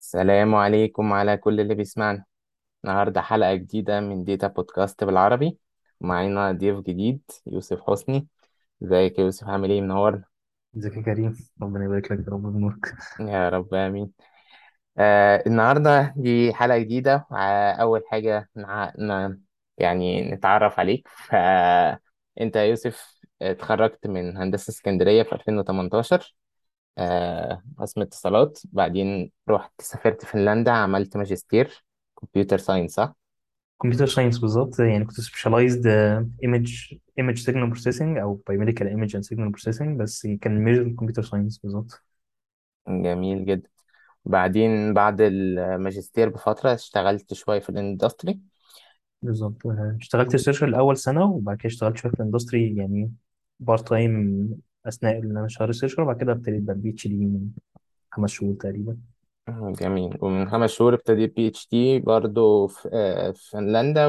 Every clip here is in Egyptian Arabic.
السلام عليكم على كل اللي بيسمعنا النهاردة حلقة جديدة من ديتا بودكاست بالعربي ومعانا ضيف جديد يوسف حسني ازيك يا يوسف عامل ايه منورنا ازيك يا كريم ربنا يبارك لك يا رب ويبارك يا رب امين آه النهاردة دي حلقة جديدة آه أول حاجة نع... ن... يعني نتعرف عليك فأنت يا يوسف اتخرجت من هندسة اسكندرية في 2018 آه قسم اتصالات بعدين رحت سافرت فنلندا عملت ماجستير كمبيوتر ساينس صح؟ كمبيوتر ساينس بالظبط يعني كنت سبيشاليزد ايمج ايمج سيجنال بروسيسنج او بايوميديكال ايمج اند سيجنال بروسيسنج بس كان ميجر كمبيوتر ساينس بالظبط جميل جدا بعدين بعد الماجستير بفترة اشتغلت شوية في الاندستري بالظبط آه، اشتغلت ريسيرشر الاول سنه وبعد كده اشتغلت شويه في الاندستري يعني بارت تايم اثناء ان انا شغال ريسيرشر وبعد كده ابتديت بقى بي اتش دي من خمس شهور تقريبا جميل ومن خمس شهور ابتديت بي اتش دي برضه في آه، في فنلندا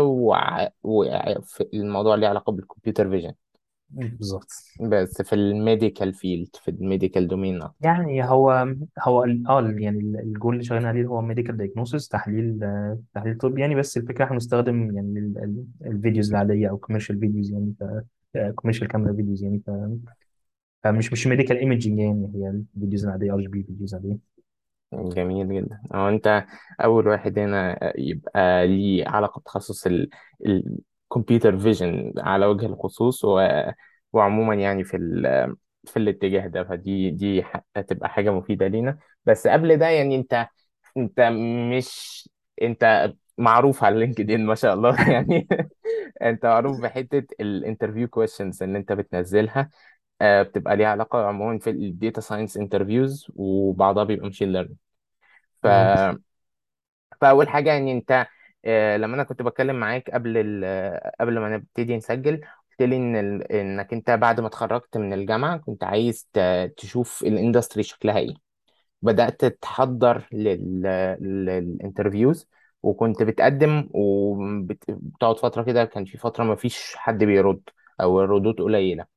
وفي الموضوع اللي علاقة بالكمبيوتر فيجن بالظبط بس في الميديكال فيلد في الميديكال دومين أكتر يعني هو هو ال- اه ال- يعني ال- الجول اللي شغالين عليه هو ميديكال دايجنوسيس تحليل آه، تحليل طبي يعني بس الفكره احنا بنستخدم يعني ال- ال- الفيديوز العاديه او كوميرشال فيديوز يعني كوميرشال كاميرا فيديوز يعني ف- فمش مش ميديكال ايمجنج يعني هي الفيديوز العاديه ار جي بي فيديوز عاديه جميل جدا هو انت اول واحد هنا يبقى ليه علاقه بتخصص الكمبيوتر فيجن على وجه الخصوص و... وعموما يعني في ال... في الاتجاه ده فدي دي ح- هتبقى حاجه مفيده لينا بس قبل ده يعني انت انت مش انت معروف على لينكدين ما شاء الله يعني انت معروف بحته الانترفيو كويشنز اللي انت بتنزلها آه، بتبقى ليها علاقه عموما في الديتا ساينس انترفيوز وبعضها بيبقى ماشين ليرنينج ف... بالظبط فأول حاجة يعني أنت آه، لما أنا كنت بتكلم معاك قبل ال... قبل ما نبتدي نسجل قلت لي إن ال... إنك أنت بعد ما اتخرجت من الجامعة كنت عايز ت... تشوف الاندستري شكلها إيه بدأت تحضر لل... للانترفيوز وكنت بتقدم وبتقعد فترة كده كان في فترة ما فيش حد بيرد أو الردود قليلة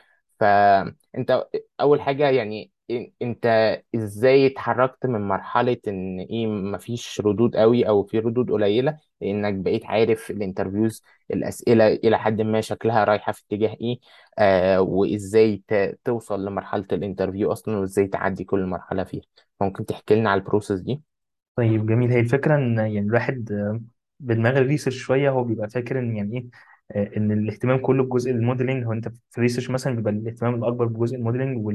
فانت اول حاجه يعني إن- انت ازاي اتحركت من مرحله ان ايه مفيش ردود قوي او في ردود قليله لانك بقيت عارف الانترفيوز الاسئله الى حد ما شكلها رايحه في اتجاه ايه آه وازاي ت- توصل لمرحله الانترفيو اصلا وازاي تعدي كل مرحله فيها ممكن تحكي لنا على البروسيس دي طيب جميل هي الفكره ان يعني الواحد آه، بدماغ الريسيرش شويه هو بيبقى فاكر ان يعني ايه آه، ان الاهتمام كله بجزء الموديلنج هو انت في الريسيرش مثلا بيبقى الاهتمام الاكبر بجزء الموديلنج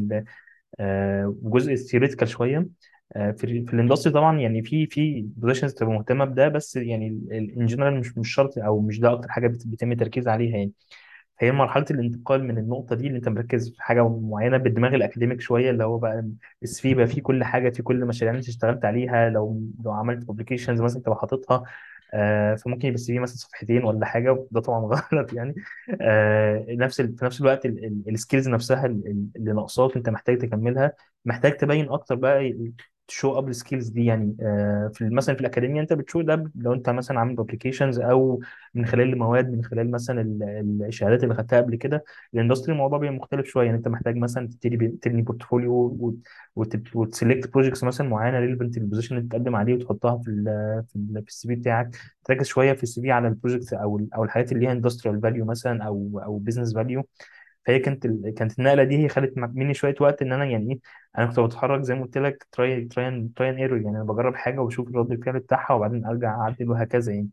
آه، وجزء ثيوريتيكال شويه آه، في ال- في الاندستري طبعا يعني في في بوزيشنز تبقى مهتمه بده بس يعني ان جنرال مش مش شرط او مش ده اكتر حاجه بت- بيتم التركيز عليها يعني هي مرحله الانتقال من النقطه دي اللي انت مركز في حاجه معينه بالدماغ الاكاديميك شويه اللي هو بقى السي في بقى فيه كل حاجه في كل المشاريع اللي انت اشتغلت عليها لو لو عملت بوبليكيشنز مثلا تبقى حاططها آه، فممكن يبقى السي في مثلا صفحتين ولا حاجه وده طبعا غلط يعني آه، نفس ال- في نفس الوقت السكيلز نفسها ال- اللي ناقصاك انت محتاج تكملها محتاج تبين اكتر بقى تشو اب السكيلز دي يعني آه، في مثلا في الاكاديميه انت بتشو ده لو انت مثلا عامل بوبليكيشنز او من خلال المواد من خلال مثلا ال- الشهادات اللي خدتها قبل كده الاندستري الموضوع بيبقى مختلف شويه يعني انت محتاج مثلا تبتدي ب- تبني بورتفوليو وتسلكت بروجكتس مثلا معينه ريليفنت للبوزيشن اللي بتقدم عليه وتحطها في ال في ال في السي في بتاعك تركز شويه في السي في على البروجكت او ال او الحاجات اللي ليها اندستريال فاليو مثلا او او بزنس فاليو فهي كانت ال... كانت النقله دي هي خدت مني شويه وقت ان انا يعني ايه انا كنت بتحرك زي ما قلت لك تراي تراي تراي ايرور يعني انا بجرب حاجه وبشوف رد الفعل بتاعها وبعدين ارجع اعدل وهكذا يعني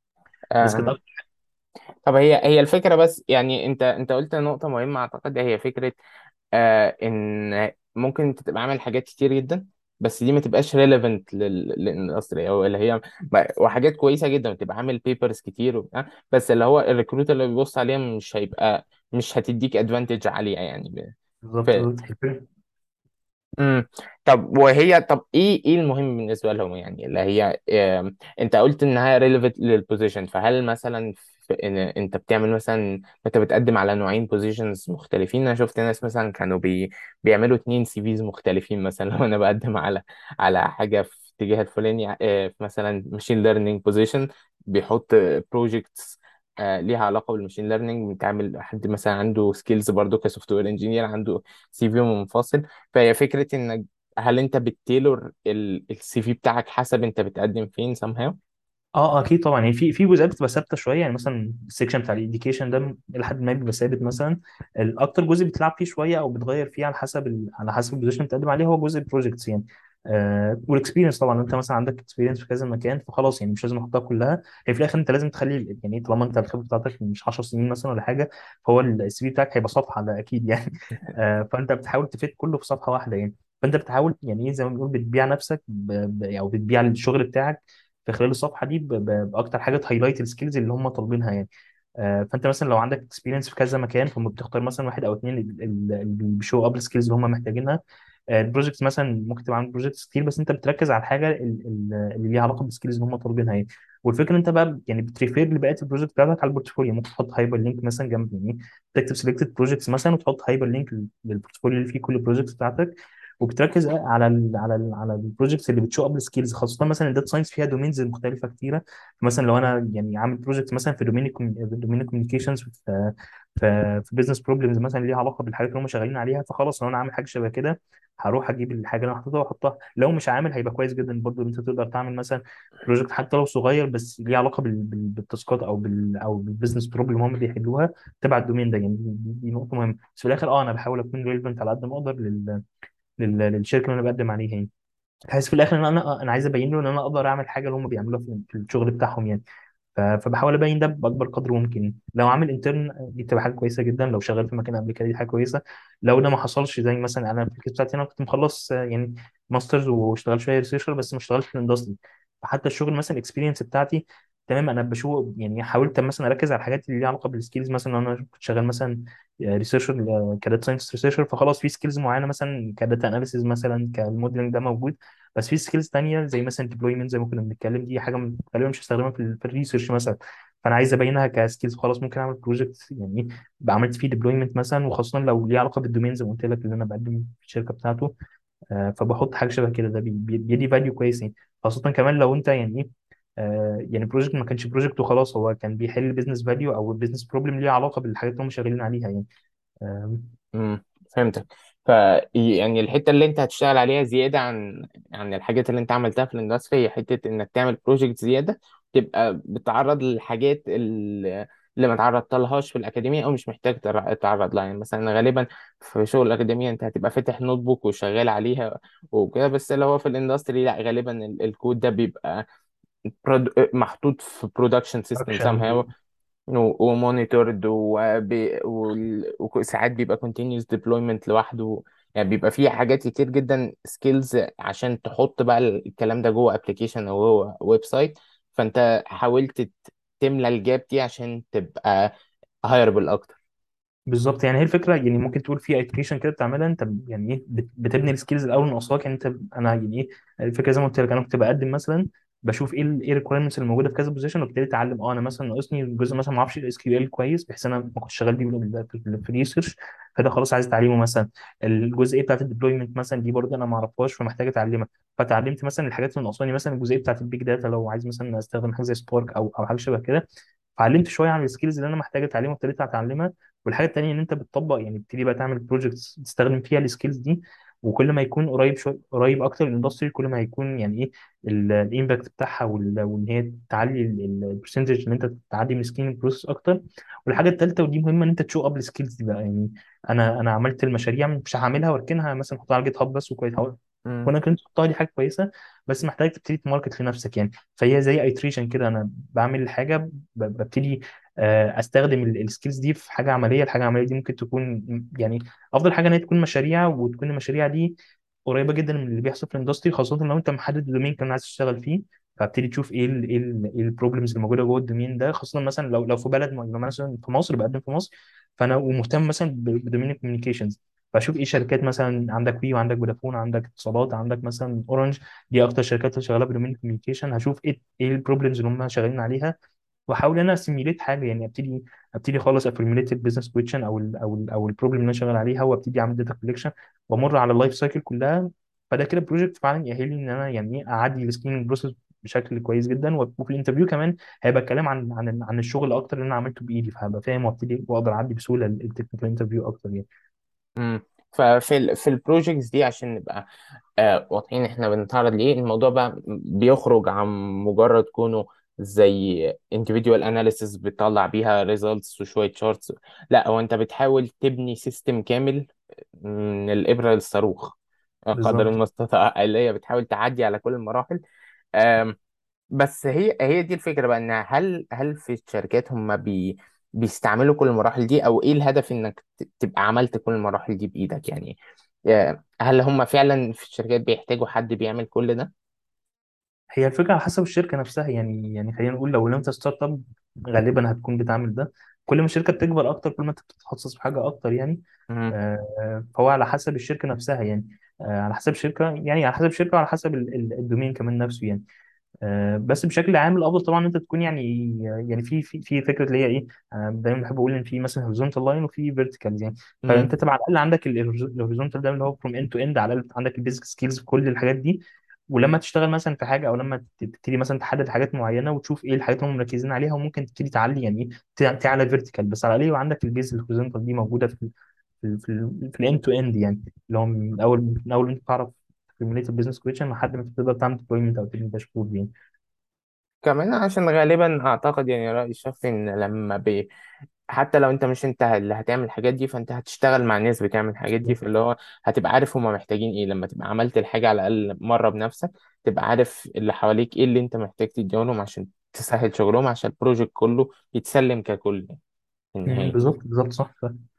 بس كانت آه أكتر طب هي هي الفكره بس يعني انت انت قلت نقطه مهمه اعتقد هي فكره آه ان ممكن انت تبقى عامل حاجات كتير جدا بس دي ما تبقاش ريليفنت للاندستري او اللي هي وحاجات كويسه جدا تبقى عامل بيبرز كتير وبتاع بس اللي هو الريكروتر اللي بيبص عليها مش هيبقى مش هتديك ادفانتج عاليه يعني بالظبط في بالظبط امم طب وهي طب ايه ايه المهم بالنسبه لهم يعني اللي هي آم، انت قلت انها ريليفنت للبوزيشن فهل مثلا في إن انت بتعمل مثلا انت بتقدم على نوعين بوزيشنز مختلفين انا شفت ناس مثلا كانوا بي بيعملوا اتنين سي فيز مختلفين مثلا لو انا بقدم على على حاجه في اتجاه الفلاني آه، في مثلا ماشين ليرنينج بوزيشن بيحط بروجكتس ليها علاقه بالماشين ليرنينج بتعمل حد مثلا عنده سكيلز برضه كسوفت وير انجينير عنده سي في منفصل فهي فكرة إنك هل انت بتتيلور السي في بتاعك حسب انت بتقدم فين somehow اه اكيد طبعا يعني في في جزئيات بتبقى ثابته شويه يعني مثلا السكشن بتاع الاديوكيشن ده لحد ما بيبقى ثابت مثلا الاكتر جزء بتلعب فيه شويه او بتغير فيه على حسب ال... على حسب البوزيشن اللي بتقدم عليه هو جزء البروجكتس يعني آه والاكسبيرينس طبعا انت مثلا عندك اكسبيرينس في كذا مكان فخلاص يعني مش لازم احطها كلها هي في الاخر انت لازم تخلي يعني طالما انت الخبره بتاعتك مش 10 سنين مثلا ولا حاجه فهو السي في بتاعك هيبقى صفحه ده اكيد يعني آه فانت بتحاول تفيد كله في صفحه واحده يعني فانت بتحاول يعني ايه زي ما بنقول بتبيع نفسك ب... ب... او بتبيع الشغل بتاعك في خلال الصفحه دي ب- ب- باكتر حاجه تهايلايت السكيلز اللي هم طالبينها يعني آه، فانت مثلا لو عندك اكسبيرينس في كذا مكان فهم بتختار مثلا واحد او اثنين اللي بيشو اب السكيلز اللي هم محتاجينها البروجكت مثلا ممكن تبقى عندك بروجكتس كتير بس انت بتركز على الحاجه ال- ال- اللي ليها علاقه بالسكيلز اللي هم طالبينها يعني والفكره انت بقى يعني بتريفير لبقيه البروجكت بتاعتك على البورتفوليو ممكن تحط هايبر لينك مثلا جنب يعني تكتب سيلكتد بروجكتس مثلا وتحط هايبر لينك للبورتفوليو اللي فيه كل البروجكتس بتاعتك وبتركز على ال على ال على البروجكتس اللي بتشو اب السكيلز خاصه مثلا الداتا ساينس فيها دومينز مختلفه كتيره مثلا لو انا يعني عامل بروجكت مثلا في دومين دومين الكوميونيكيشنز في في في بزنس بروبلمز مثلا ليها علاقه بالحاجات اللي هم شغالين عليها فخلاص لو انا عامل حاجه شبه كده هروح اجيب الحاجه اللي انا حاططها واحطها لو مش عامل هيبقى كويس جدا برضو ان انت تقدر تعمل مثلا بروجكت حتى لو صغير بس ليه علاقه بال- بال- بالتاسكات او بال او بالبزنس بروبلم هم بيحلوها تبع الدومين ده يعني دي, دي دي نقطه مهمه بس في الاخر اه انا بحاول اكون ريليفنت على قد ما اقدر لل لل- للشركه اللي انا بقدم عليها يعني بحيث في الاخر ان انا انا عايز ابين له ان انا اقدر اعمل حاجه اللي هم بيعملوها في في الشغل بتاعهم يعني ف- فبحاول ابين ده باكبر قدر ممكن لو عامل انترن دي بتبقى حاجه كويسه جدا لو شغال في مكان قبل كده دي حاجه كويسه لو ده ما حصلش زي مثلا انا في الكيس بتاعتي انا كنت مخلص آه، يعني ماسترز واشتغلت شويه ريسيرشر بس ما اشتغلتش في الاندستري فحتى الشغل مثلا الاكسبيرينس بتاعتي تمام انا بشوف يعني حاولت مثلا اركز على الحاجات اللي ليها علاقه بالسكيلز مثلا لو انا كنت شغال مثلا ريسيرشر كداتا ساينس ريسيرشر فخلاص في سكيلز معينه مثلا كداتا اناليسيز مثلا كالموديلنج ده موجود بس في سكيلز تانية زي مثلا ديبلويمنت زي ما كنا بنتكلم دي حاجه م- غالبا مش هستخدمها في ال- في الريسيرش مثلا فانا عايز ابينها كسكيلز خلاص ممكن اعمل بروجكت يعني ايه عملت فيه ديبلويمنت مثلا وخاصه لو ليه علاقه بالدومين زي ما قلت لك اللي انا بقدم في الشركه بتاعته آه، فبحط حاجه شبه كده ده بي- بي- بيدي فاليو كويس يعني خاصه كمان لو انت يعني ايه آه، يعني بروجكت ما كانش بروجكت وخلاص هو كان بيحل بيزنس فاليو او البيزنس بروبلم ليها علاقه بالحاجات اللي هم شغالين عليها يعني آم، امم فهمتك ف يعني الحته اللي انت هتشتغل عليها زياده عن عن الحاجات اللي انت عملتها في الاندستري هي حته انك تعمل بروجكت زياده تبقى بتتعرض للحاجات اللي, اللي ما تعرضت لهاش في الاكاديميه او مش محتاج تر- تتعرض لها يعني مثلا غالبا في شغل الاكاديميه انت هتبقى فاتح نوت بوك وشغال عليها وكده بس اللي هو في الاندستري لا غالبا ال- الكود ده بيبقى برود- محطوط في برودكشن سيستم اكشنز somehow ومونيتورد وساعات بيبقى continuous deployment لوحده يعني بيبقى فيه حاجات كتير جدا سكيلز عشان تحط بقى الكلام ده جوه ابلكيشن او جوه ويب سايت فانت حاولت ت- تملى الجاب دي عشان تبقى هايربل اكتر بالظبط يعني هي الفكره يعني ممكن تقول في اتريشن كده بتعملها انت ب- يعني ايه بت- بتبني السكيلز الاول من اصلك يعني انت انا يعني ايه الفكره زي ما قلت لك انا كنت بقدم مثلا بشوف ايه ال ايه الريكويرمنتس اللي موجوده في كذا بوزيشن وابتدي اتعلم اه انا مثلا ناقصني جزء مثلا ما اعرفش الاس كيو ال كويس بحيث انا ما كنتش شغال بيه بال- في في الريسيرش فده خلاص عايز اتعلمه مثلا الجزئيه بتاعت الديبلويمنت مثلا دي برضه انا ما اعرفهاش فمحتاج اتعلمها فتعلمت مثلا الحاجات اللي ناقصاني مثلا الجزئيه بتاعت البيج داتا لو عايز مثلا استخدم حاجه زي سبارك او او حاجه شبه كده اتعلمت شويه عن السكيلز اللي انا محتاج اتعلمها وابتديت اتعلمها والحاجه التانيه ان انت بتطبق يعني بتبتدي بقى تعمل بروجكتس تستخدم فيها السكيلز دي وكل ما يكون قريب شويه قريب اكتر من الاندستري كل ما هيكون يعني ايه الامباكت بتاعها وال- وان هي تعلي البرسنتج ان انت تعدي من السكيلينج بروسس اكتر والحاجه الثالثه ودي مهمه ان انت تشو اب السكيلز دي بقى يعني انا انا عملت المشاريع مش هعملها واركنها مثلا احطها على جيت هاب بس وكويس هقول مم. وانا كنت تحطها دي حاجه كويسه بس محتاج تبتدي تماركت لنفسك يعني فهي زي ايتريشن كده انا بعمل حاجه ب- ببتدي آه، استخدم السكيلز دي في حاجه عمليه الحاجه العمليه دي ممكن تكون يعني افضل حاجه ان هي تكون مشاريع وتكون المشاريع دي قريبه جدا من اللي بيحصل في الاندستري خاصه لو انت محدد الدومين كان عايز تشتغل فيه فابتدي تشوف ايه ال ايه ال ايه البروبلمز اللي موجوده جوه الدومين ده خاصه مثلا لو لو في بلد معينة، مثلا في مصر بقدم في مصر فانا ومهتم مثلا ب- بدومين الكوميونيكيشنز فاشوف ايه شركات مثلا عندك وي وعندك فودافون عندك اتصالات عندك مثلا اورنج دي اكتر شركات اللي شغاله بدومين الكوميونيكيشن هشوف ايه ايه البروبلمز اللي هم شغالين عليها واحاول انا اسيميليت حاجه يعني ابتدي ابتدي خالص افورميليت البيزنس كويشن او ال او ال او البروبلم اللي انا شغال عليها وابتدي اعمل داتا كوليكشن وامر على اللايف سايكل كلها فده كده بروجكت فعلا يأهلني ان انا يعني ايه اعدي السكريننج بروسيس بشكل كويس جدا وفي الانترفيو كمان هيبقى الكلام عن عن عن الشغل اكتر اللي انا عملته بايدي فهبقى فاهم وابتدي واقدر اعدي بسهوله التكنيكال انترفيو اكتر يعني مم. ففي ال في البروجيكتس دي عشان نبقى آه واضحين احنا بنتعرض ليه الموضوع بقى بيخرج عن مجرد كونه زي individual analysis بتطلع بيها results وشوية charts لا هو انت بتحاول تبني سيستم كامل من الإبرة للصاروخ قدر بالظبط المستطاع اللي هي بتحاول تعدي على كل المراحل آم، بس هي هي دي الفكرة بقى ان هل هل في الشركات هم بي بيستعملوا كل المراحل دي او ايه الهدف انك ت- تبقى عملت كل المراحل دي بإيدك يعني آه، هل هم فعلا في الشركات بيحتاجوا حد بيعمل كل ده؟ هي الفكرة على حسب الشركة نفسها يعني يعني خلينا نقول لو انت ستارت اب غالبا هتكون بتعمل ده كل ما الشركة بتكبر اكتر كل ما انت بتتخصص في حاجة اكتر يعني مم. آه، فهو على حسب الشركة نفسها يعني آه، على حسب الشركة يعني على حسب الشركة وعلى حسب ال- ال- الدومين كمان نفسه يعني آه، بس بشكل عام الافضل طبعا ان انت تكون يعني يعني في في في فكره اللي هي ايه انا دايما بحب اقول ان في مثلا هوريزونتال لاين وفي فيرتيكال يعني مم. فانت تبقى على الاقل عندك الهوريزونتال ده اللي هو فروم اند تو اند على الاقل عندك البيزك سكيلز في كل الحاجات دي ولما تشتغل مثلا في حاجه او لما تبتدي مثلا تحدد حاجات معينه وتشوف ايه الحاجات اللي هم مركزين عليها وممكن تبتدي تعلي يعني ايه تع- تعلى فيرتيكال بس على الاقل يبقى عندك البيز الهوريزونتال دي موجوده في ال في ال في, ال في الاند تو اند يعني اللي هو من اول من اول انت تعرف تفورميليت البيزنس كويشن لحد ما تقدر تعمل ديبلويمنت او تبني داشبورد يعني كمان عشان غالبا اعتقد يعني رأيي الشخصي ان لما بي حتى لو انت مش انت اللي هتعمل الحاجات دي فانت هتشتغل مع ناس بتعمل الحاجات دي فاللي هو هتبقى عارف هما محتاجين ايه لما تبقى عملت الحاجة على الأقل مرة بنفسك تبقى عارف اللي حواليك ايه اللي انت محتاج تديهم عشان تسهل شغلهم عشان البروجكت كله يتسلم ككل في مم، النهاية بالظبط بالظبط صح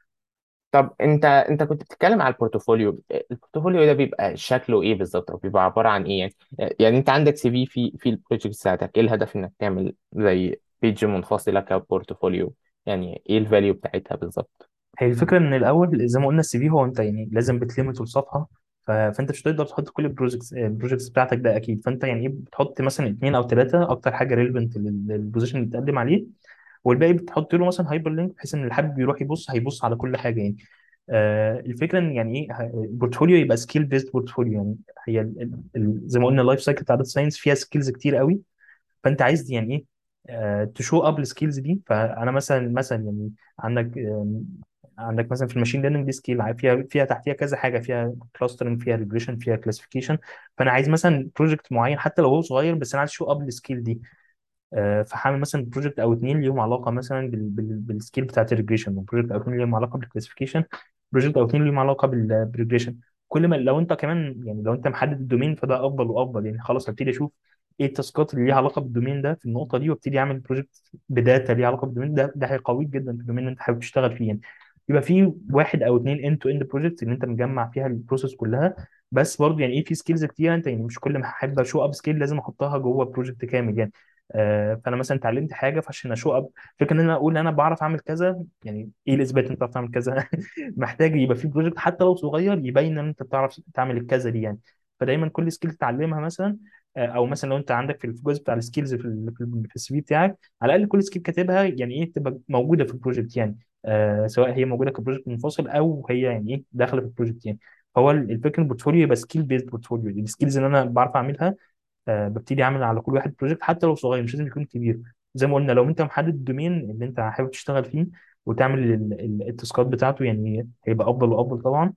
طب انت انت كنت بتتكلم على البورتفوليو البورتفوليو ده بيبقى شكله ايه بالظبط او بيبقى عبارة عن ايه يعني يعني انت عندك سي في في في البروجكت بتاعتك ايه الهدف انك تعمل زي بيج منفصلة كبورتفوليو يعني ايه الفاليو بتاعتها بالظبط هي الفكره ان الاول زي ما قلنا السي في هو انت يعني لازم بتلمته لصفحه ف- فانت مش هتقدر تحط كل البروجكتس البروجكتس بتاعتك ده اكيد فانت يعني ايه بتحط مثلا اثنين او ثلاثه اكتر حاجه ريليفنت للبوزيشن اللي بتقدم عليه والباقي بتحط له مثلا هايبر لينك بحيث ان اللي حابب يروح يبص هيبص على كل حاجه يعني آه الفكره ان يعني ايه ه- البورتفوليو يبقى سكيل بيست بورتفوليو يعني هي ال ال ال زي ما قلنا اللايف سايكل بتاع داتا ساينس فيها سكيلز كتير قوي فانت عايز يعني ايه آه تشو اب السكيلز دي فانا مثلا مثلا يعني عندك آم، عندك مثلا في الماشين ليرنينج دي سكيل فيها فيها تحتيها كذا حاجه فيها كلاسترنج فيها ريجريشن فيها كلاسيفيكيشن فانا عايز مثلا بروجكت معين حتى لو هو صغير بس انا عايز شو اب السكيل دي آه، فهعمل مثلا بروجكت او اتنين ليهم علاقه مثلا بال بال بالسكيل بتاعت الريجريشن وبروجكت او اتنين ليهم علاقه بالكلاسيفيكيشن بروجكت او اتنين ليهم علاقه بال- بالريجريشن كل ما لو انت كمان يعني لو انت محدد الدومين فده افضل وافضل يعني خلاص هبتدي اشوف ايه التاسكات اللي ليها علاقه بالدومين ده في النقطه دي وابتدي اعمل بروجكت بداتا ليها علاقه بالدومين ده ده هيقويك جدا في الدومين اللي انت حابب تشتغل فيه يعني يبقى في واحد او اتنين اند تو اند بروجكت اللي انت مجمع فيها البروسيس كلها بس برضه يعني ايه في سكيلز كتير انت يعني مش كل ما احب اشو اب سكيل لازم احطها جوه بروجكت كامل يعني آه، فانا مثلا اتعلمت حاجه فعشان اشو اب فكره ان انا اقول انا بعرف اعمل كذا يعني ايه الاثبات ان انت بتعرف تعمل كذا محتاج يبقى في بروجكت حتى لو صغير يبين ان انت بتعرف تعمل الكذا دي يعني فدايما كل سكيل تتعلمها مثلا آه، او مثلا لو انت عندك في الجزء بتاع السكيلز في ال- في ال- في السي في بتاعك على الاقل كل سكيل كاتبها يعني ايه تبقى موجوده في البروجكت يعني آه سواء هي موجوده كبروجكت منفصل او هي يعني ايه داخله في البروجكت يعني فهو الفكره البورتفوليو يبقى سكيل بيزد بورتفوليو السكيلز اللي انا بعرف اعملها آه، ببتدي اعمل على كل واحد بروجكت حتى لو صغير مش لازم يكون كبير زي ما قلنا لو انت محدد الدومين اللي انت حابب تشتغل فيه وتعمل ال- ال- التاسكات بتاعته يعني هيبقى افضل وافضل طبعا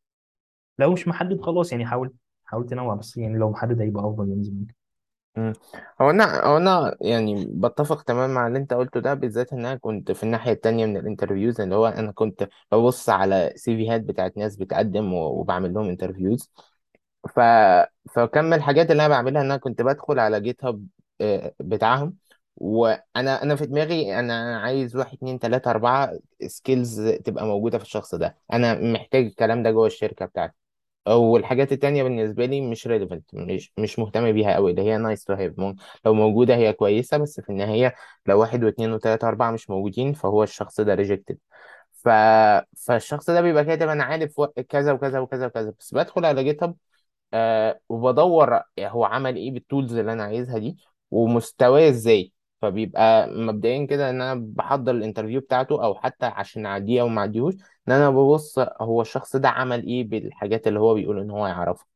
لو مش محدد خلاص يعني حاول حاول تنوع بس يعني لو محدد هيبقى افضل يعني زي ما قلت. مم. هو انا هو انا يعني بتفق تماما مع اللي انت قلته ده بالذات ان انا كنت في الناحيه التانيه من الانترفيوز اللي هو انا كنت ببص على سي فيهات بتاعت ناس بتقدم و- وبعمل لهم انترفيوز ف فكم من الحاجات اللي انا بعملها ان انا كنت بدخل على جيت هاب آه، بتاعهم وانا انا في دماغي انا عايز واحد اتنين تلاته اربعه سكيلز تبقى موجوده في الشخص ده انا محتاج الكلام ده جوه الشركه بتاعتي والحاجات التانية بالنسبة لي مش relevant مش مش مهتم بيها قوي اللي هي nice to have مم- لو موجودة هي كويسة بس في النهاية لو واحد واثنين وثلاثة وأربعة مش موجودين فهو الشخص ده rejected ف... فالشخص ده بيبقى كاتب أنا عارف و- كذا وكذا وكذا وكذا بس بدخل على جيت هاب آه وبدور هو عمل إيه بالتولز اللي أنا عايزها دي ومستواه إزاي فبيبقى مبدئيا كده ان انا بحضر الانترفيو بتاعته او حتى عشان اعديه او ما اعديهوش ان انا ببص هو الشخص ده عمل ايه بالحاجات اللي هو بيقول ان هو يعرفها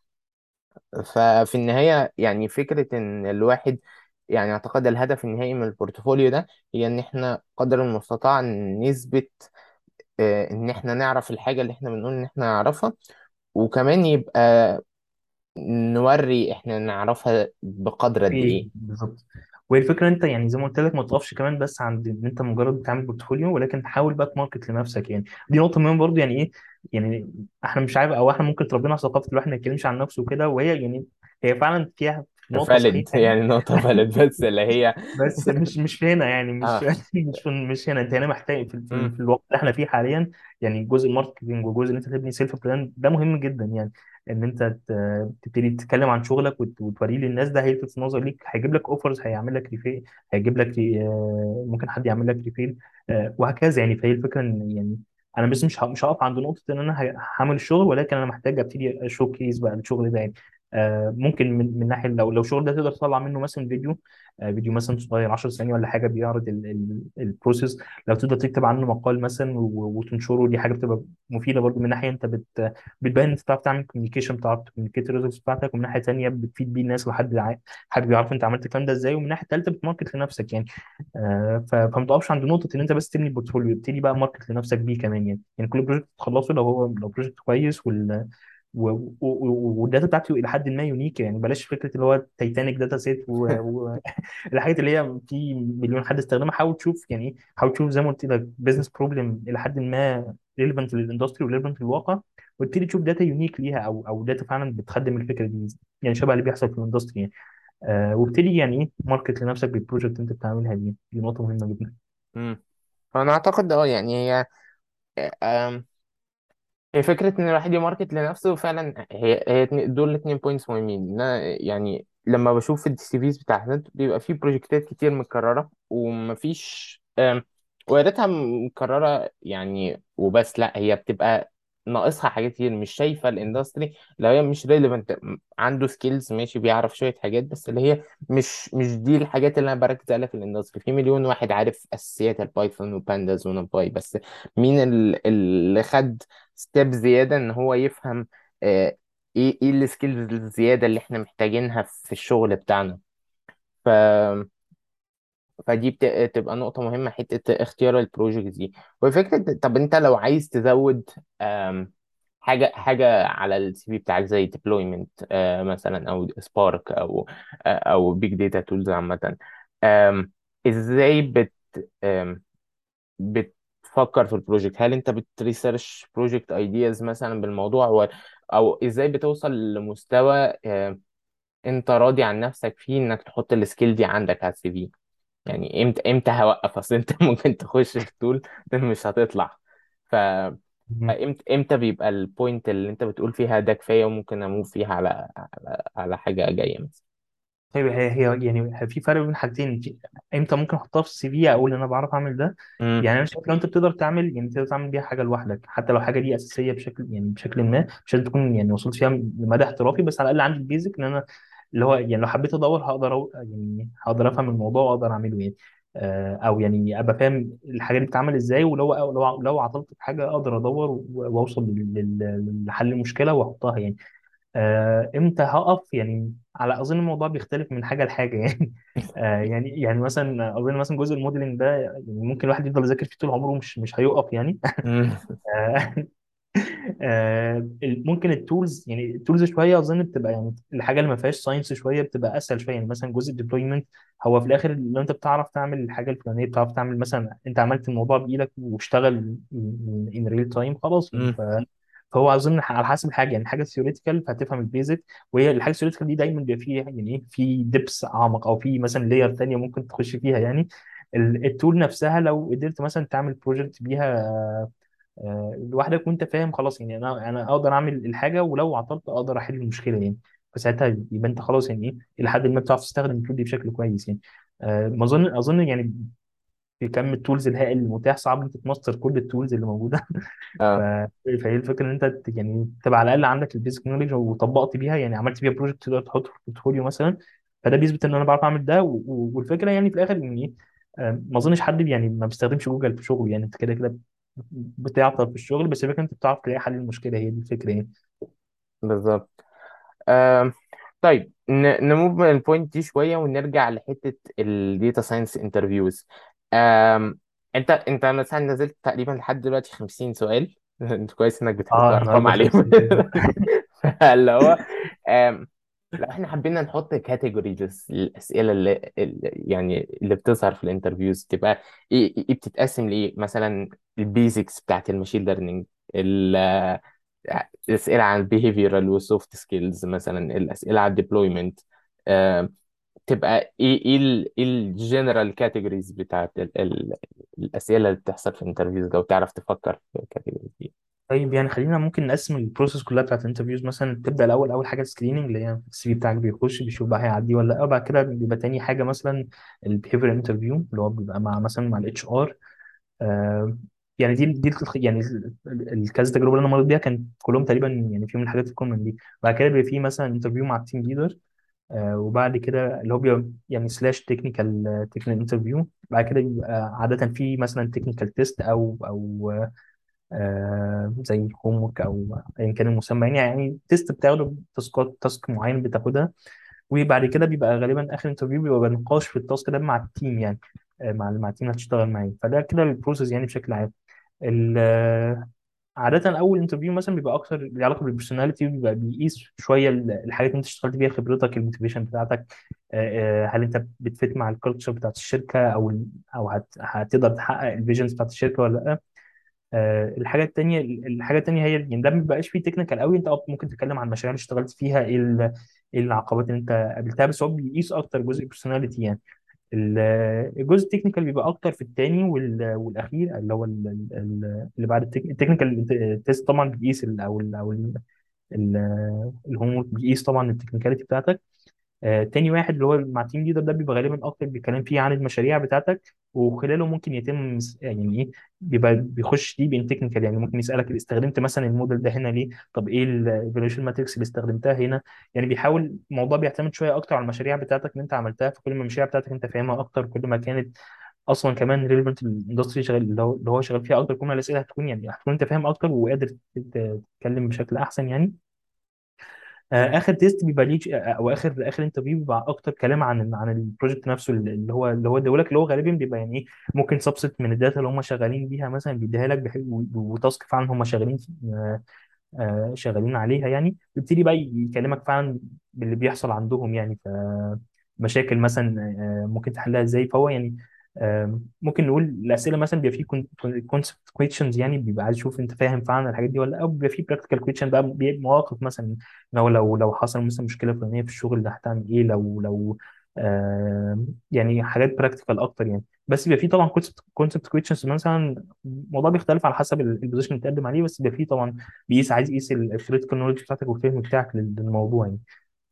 ففي النهاية يعني فكرة ان الواحد يعني اعتقد الهدف النهائي من البورتفوليو ده هي ان احنا قدر المستطاع نثبت آه، ان احنا نعرف الحاجة اللي احنا بنقول ان احنا نعرفها وكمان يبقى نوري احنا نعرفها بقدر قد ايه ايه بالظبط وهي الفكره انت يعني زي ما قلت لك ما تقفش كمان بس عند ان انت مجرد بتعمل بورتفوليو ولكن حاول بقى تماركت لنفسك يعني دي نقطه مهمه برضو يعني ايه يعني احنا مش عارف او احنا ممكن تربينا على ثقافه الواحد ما يتكلمش عن نفسه وكده وهي يعني هي فعلا فيها نقطه فالid صحيحه يعني يعني نقطة فالid بس اللي هي بس مش مش في هنا يعني مش اه مش في مش هنا انت هنا محتاج في, في, امم في الوقت اللي احنا فيه حاليا يعني جزء الماركتنج وجزء ان انت تبني سيلف براند ده مهم جدا يعني ان انت ت- تبتدي تتكلم عن شغلك وت- وتوريه للناس ده هيلفت النظر ليك هيجيب لك اوفرز هيعمل لك ريفيل هيجيب لك ري- آه، ممكن حد يعمل لك ريفيل آه، وهكذا يعني فهي الفكره ان يعني انا بس مش ه- مش هقف عند نقطه ان انا ه- هعمل الشغل ولكن انا محتاج ابتدي اشو كيس بقى الشغل ده يعني آه، ممكن من من ناحيه لو لو الشغل ده تقدر تطلع منه مثلا فيديو آه، فيديو مثلا صغير 10 ثواني ولا حاجه بيعرض ال- ال- البروسيس لو تقدر تكتب عنه مقال مثلا و- وتنشره دي حاجه بتبقى مفيده برضو من ناحيه انت بت بتبين انت بتعرف تعمل كوميونيكيشن بتعرف تكوميونيكيت الريزلتس بتاعتك ومن ناحيه ثانيه بتفيد بيه الناس لحد عا- حابب يعرف انت عملت الكلام ده ازاي ومن ناحيه ثالثه بتماركت لنفسك يعني آه، ف- فما تقفش عند نقطه ان انت بس تبني البورتفوليو ابتدي بقى ماركت لنفسك بيه كمان يعني يعني كل بروجكت تخلصه لو هو لو بروجكت كويس وال و- و- و- والداتا بتاعته الى حد ما يونيك يعني بلاش فكره اللي هو تايتانيك داتا سيت الحاجات اللي هي في مليون حد استخدمها حاول تشوف يعني ايه حاول تشوف زي ما قلت لك بزنس بروبلم الى حد ما ريليفنت للاندستري وريليفنت للواقع وتبتدي تشوف داتا يونيك ليها او او داتا فعلا بتخدم الفكره دي يعني شبه اللي بيحصل في الاندستري يعني آه وابتدي يعني ايه ماركت لنفسك بالبروجكت اللي انت بتعملها دي دي نقطه مهمه جدا امم فانا اعتقد اه يعني هي هي فكرة إن الواحد يماركت لنفسه فعلا هي هي اتنين- دول الاتنين بوينتس مهمين إن أنا يعني لما بشوف السي فيز بتاعتنا بيبقى فيه بروجكتات كتير متكررة ومفيش آم، ويا ريتها مكررة يعني وبس لا هي بتبقى ناقصها حاجات كتير مش شايفة الاندستري لو هي مش ريليفنت عنده سكيلز ماشي بيعرف شوية حاجات بس اللي هي مش مش دي الحاجات اللي أنا بركز عليها في الاندستري في مليون واحد عارف أساسيات البايثون وبانداز ونمباي بس مين ال- اللي خد ستيب زيادة ان هو يفهم آه، ايه ايه السكيلز الزيادة اللي احنا محتاجينها في الشغل بتاعنا ف فدي بت- بتبقى نقطة مهمة حتة اختيار البروجكت دي وفكرة طب انت لو عايز تزود آم، حاجة حاجة على السي في بتاعك زي ديبلويمنت مثلا او سبارك او آه، او بيج داتا تولز عامة آم، ازاي بت آم، بتفكر في البروجكت هل انت بتريسيرش بروجكت ايدياز مثلا بالموضوع و... او ازاي بتوصل لمستوى آه، انت راضي عن نفسك فيه انك تحط السكيل دي عندك على السي في يعني امتى امتى هوقف اصل انت ممكن تخش في تول مش هتطلع ف مهم. امتى امتى بيبقى البوينت اللي انت بتقول فيها ده كفايه وممكن اموف فيها على على, على حاجه جايه مثلا طيب هي هي يعني في فرق بين حاجتين في امتى ممكن احطها في السي في اقول انا بعرف اعمل ده امم يعني انا شايف لو انت بتقدر تعمل يعني تقدر تعمل بيها حاجه لوحدك حتى لو حاجه دي اساسيه بشكل يعني بشكل ما مش لازم تكون يعني وصلت فيها لمدى احترافي بس على الاقل عندي البيزك ان انا اللي هو يعني لو حبيت ادور هقدر أو يعني هقدر افهم الموضوع واقدر اعمله يعني آه، او يعني ابقى فاهم الحاجه دي بتتعمل ازاي ولو لو لو عطلت في حاجه اقدر ادور و- واوصل لل- لل- لحل المشكله واحطها يعني آه، امتى هقف يعني على اظن الموضوع بيختلف من حاجه لحاجه يعني آه، يعني يعني مثلا اظن مثلا جزء الموديلنج ده يعني ممكن الواحد يفضل يذاكر فيه طول عمره مش مش هيقف يعني آه، آه، ال- ممكن التولز يعني التولز شويه اظن بتبقى يعني الحاجه اللي ما فيهاش ساينس شويه بتبقى اسهل شويه يعني مثلا جزء الديبلويمنت هو في الاخر لو انت بتعرف تعمل الحاجه الفلانيه بتعرف تعمل مثلا انت عملت الموضوع بايدك واشتغل ان ريل تايم خلاص يعني ف فهو اظن على حسب الحاجه يعني حاجه ثيوريتيكال فهتفهم البيزك وهي الحاجه الثيوريتيكال دي دايما بيبقى فيه يعني ايه في دبس اعمق او في مثلا لاير ثانيه ممكن تخش فيها يعني ال- التول نفسها لو قدرت مثلا تعمل بروجكت بيها آه، لوحدك وانت فاهم خلاص يعني انا انا اقدر اعمل الحاجه ولو عطلت اقدر احل المشكله يعني فساعتها يبقى انت خلاص يعني ايه الى حد ما بتعرف تستخدم التول دي بشكل كويس يعني آه، ما اظن اظن يعني في كم التولز الهائل المتاح صعب انت تماستر كل التولز اللي موجوده ف... اه فهي الفكره ان انت ت- يعني تبقى على الاقل عندك البيزك نولج وطبقت بيها يعني عملت بيها بروجكت تقدر تحطه في البورتفوليو مثلا فده بيثبت ان انا بعرف اعمل ده و... و- والفكره يعني في الاخر ان ايه آه، ما اظنش حد يعني ما بيستخدمش جوجل في شغله يعني انت كده كده بتعطل في الشغل بس الفكره انت بتعرف تلاقي حل المشكله هي دي الفكره يعني بالظبط آم، طيب ن- نموف من البوينت دي شوية ونرجع لحتة الديتا ساينس انترفيوز انت انت مثلا نزلت تقريبا لحد دلوقتي 50 سؤال انت كويس انك بتحط اه ارقام النهارده عليهم 50 كده اللي هو آم، لو احنا حبينا نحط كاتيجوريز الاسئله اللي اللي- يعني اللي بتظهر في الانترفيوز تبقى ايه ايه بتتقسم لايه مثلا البيزكس بتاعت الماشين ليرنينج الاسئله عن البيهيفيرال والسوفت سكيلز مثلا الاسئله عن الديبلويمنت تبقى ايه ايه ال ايه الجنرال كاتيجوريز بتاعت ال ال الاسئله اللي بتحصل في الانترفيوز لو تعرف تفكر في الكاتيجوريز دي طيب يعني خلينا ممكن نقسم البروسيس كلها بتاعت الانترفيوز مثلا تبدا الاول اول حاجه سكريننج اللي هي السي في بتاعك بيخش بيشوف بقى هيعدي ولا لا وبعد كده بيبقى تاني حاجه مثلا البيهيفير انترفيو اللي هو بيبقى مع مثلا مع الاتش ار آه يعني دي دي التخ- يعني ال- ال- الكذا تجربه اللي انا مريت بيها كان كلهم تقريبا يعني فيهم الحاجات الكومن دي بعد كده بيبقى في مثلا انترفيو مع التيم ليدر آه وبعد كده اللي هو بيبقى يعني سلاش تكنيكال تكنيكال انترفيو بعد كده بيبقى عاده في مثلا تكنيكال تيست او او آه زي هوم ورك او ايا كان المسمى يعني يعني تيست بتاخده تاسكات تاسك معين بتاخدها وبعد كده بيبقى غالبا اخر انترفيو بيبقى نقاش في التاسك ده مع التيم يعني آه، مع مع التيم اللي هتشتغل معاه فده كده البروسيس يعني بشكل عام ال- آه، عادة أول انترفيو مثلا بيبقى أكتر له علاقة بالبرسوناليتي وبيبقى بيقيس شوية ال- الحاجات اللي أنت اشتغلت بيها خبرتك الموتيفيشن بتاعتك آه، آه، هل أنت بتفت مع الكالتشر بتاعت الشركة أو ال- أو هت- هتقدر تحقق الفيجنز بتاعت الشركة ولا لأ آه، الحاجه التانيه الحاجه التانيه هي يعني ده ما بيبقاش فيه تكنيكال قوي انت اه ممكن تتكلم عن المشاريع اللي اشتغلت فيها ايه ال- ايه العقبات اللي انت قابلتها بس هو بيقيس اكتر جزء بيرسوناليتي يعني ال- الجزء التكنيكال بيبقى اكتر في التاني وال- والاخير اللي هو ال- ال- ال- اللي بعد التك- التكنيكال تيست طبعا بيقيس ال- او ال او الهوم بيقيس طبعا التكنيكاليتي بتاعتك آه، تاني واحد اللي هو مع تيم ليدر ده بيبقى غالبا اكتر بيتكلم فيه عن المشاريع بتاعتك وخلاله ممكن يتم س- يعني ايه بيبقى بيخش دي بين تكنيكال يعني ممكن يسالك استخدمت مثلا الموديل ده هنا ليه طب ايه الايفالويشن ماتريكس اللي استخدمتها هنا يعني بيحاول الموضوع بيعتمد شويه اكتر على المشاريع بتاعتك اللي انت عملتها فكل ما المشاريع بتاعتك انت فاهمها اكتر كل ما كانت اصلا كمان ريليفنت الاندستري شغال اللي هو اللي هو شغال فيها اكتر كل ما الاسئله هتكون يعني هتكون انت فاهم اكتر وقادر تت- تتكلم بشكل احسن يعني آه، اخر تيست بيبقى ليك آه، او اخر اخر انترفيو بيبقى اكتر كلام عن عن البروجكت نفسه اللي هو اللي هو اداهولك اللي هو غالبا بيبقى يعني ايه ممكن سبست من الداتا اللي هم شغالين بيها مثلا بيديها لك بحيث- و- وتاسك فعلا هم شغالين آه، آه، شغالين عليها يعني بيبتدي بقى يكلمك فعلا باللي بيحصل عندهم يعني فمشاكل مثلا آه، ممكن تحلها ازاي فهو يعني آه، ممكن نقول الاسئله مثلا بيبقى فيه كونسبت كويشنز يعني بيبقى عايز يشوف انت فاهم فعلا الحاجات دي ولا لا او بيبقى فيه براكتيكال كويشن بقى بي- مواقف مثلا لو لو لو حصل مثلا مشكله فلانيه في الشغل ده هتعمل ايه لو لو آه يعني حاجات براكتيكال اكتر يعني بس بيبقى فيه طبعا كونسبت كونسبت كويشنز مثلا الموضوع بيختلف على حسب البوزيشن اللي بتقدم عليه بس بيبقى فيه طبعا بيقيس عايز يقيس الكريتيكال نولج بتاعتك والفهم بتاعك لل- للموضوع يعني